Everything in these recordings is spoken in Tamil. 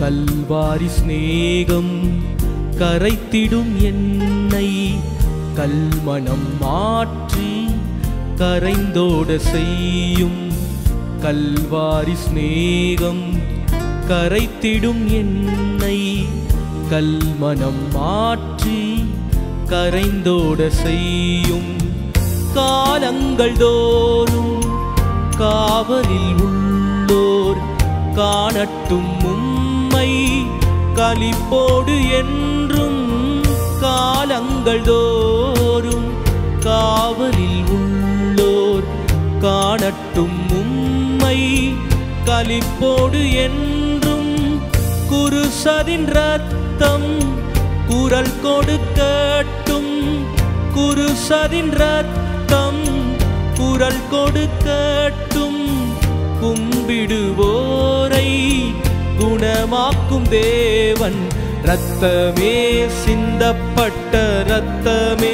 கல்வாரி சிநேகம் கரைத்திடும் என்னை கல்மணம் மாற்றி கரைந்தோட செய்யும் கல்வாரி சிநேகம் கரைத்திடும் என்னை கல்மணம் மாற்றி கரைந்தோட செய்யும் காலங்கள் தோறும் காவலில் உள்ளோர் காணட்டும் உம்மை கலிப்போடு என்றும் காலங்கள் தோறும் காவலில் உள்ளோர் காணட்டும் உம்மை கலிப்போடு என்றும் குருசதின் ரத்தம் குரல் கொடுக்கட்டும் குருசதின் ரத்தம் குரல் கொடுக்கட்டும் கும்பிடுவோரை குணமாக்கும் தேவன் ரத்தமே சிந்தப்பட்ட ரத்தமே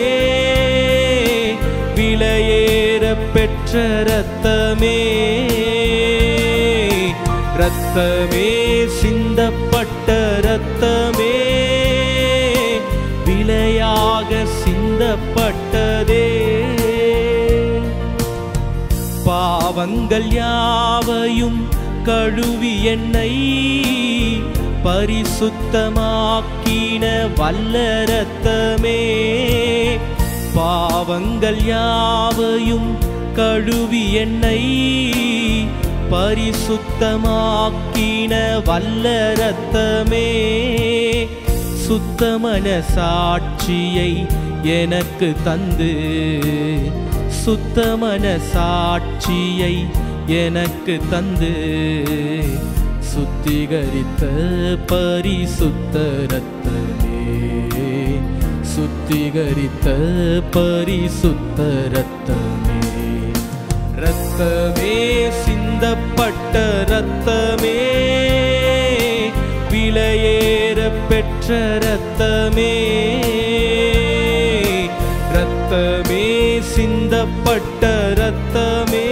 விலையேற பெற்ற ரத்தமே ரத்தமே சிந்தப்பட்ட ரத்தமே விலையாக சிந்தப்பட்டதே பாவங்கள் யாவையும் கழுவி என்னை பரிசுத்தமாக்கின வல்ல ரத்தமே பாவங்கள் யாவையும் கழுவி என்னை பரிசுத்தமாக்கின வல்ல ரத்தமே சுத்தமன சாட்சியை எனக்கு தந்து சுத்தமன சாட்சியை எனக்கு தந்து சுத்திகரித்த பரிசுத்த ரத்தமே சுத்திகரித்த பரிசுத்த ரத்தமே ரத்தமே சிந்தப்பட்ட ரத்தமே விலையேற பெற்ற ரத்தமே ரத்தமே சிந்தப்பட்ட ரத்தமே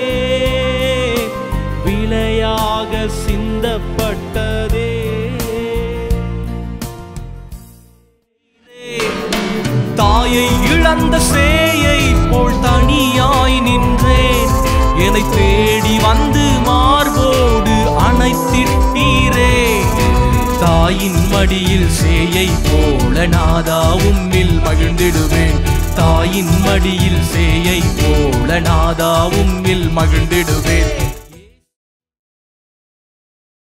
விலையாக சிந்தப்பட்டதே தாயை இழந்த சேயை போல் தனியாய் நின்றேன் என்னை தேடி வந்து மார்போடு அணைத்திட்டீரே தாயின் மடியில் சேயை போல நாதா உம்மில் மகிழ்ந்திடுவேன் தாயின் மடியில் சேயை போல நாதா உம்மில் மகிழ்ந்திடுவேன்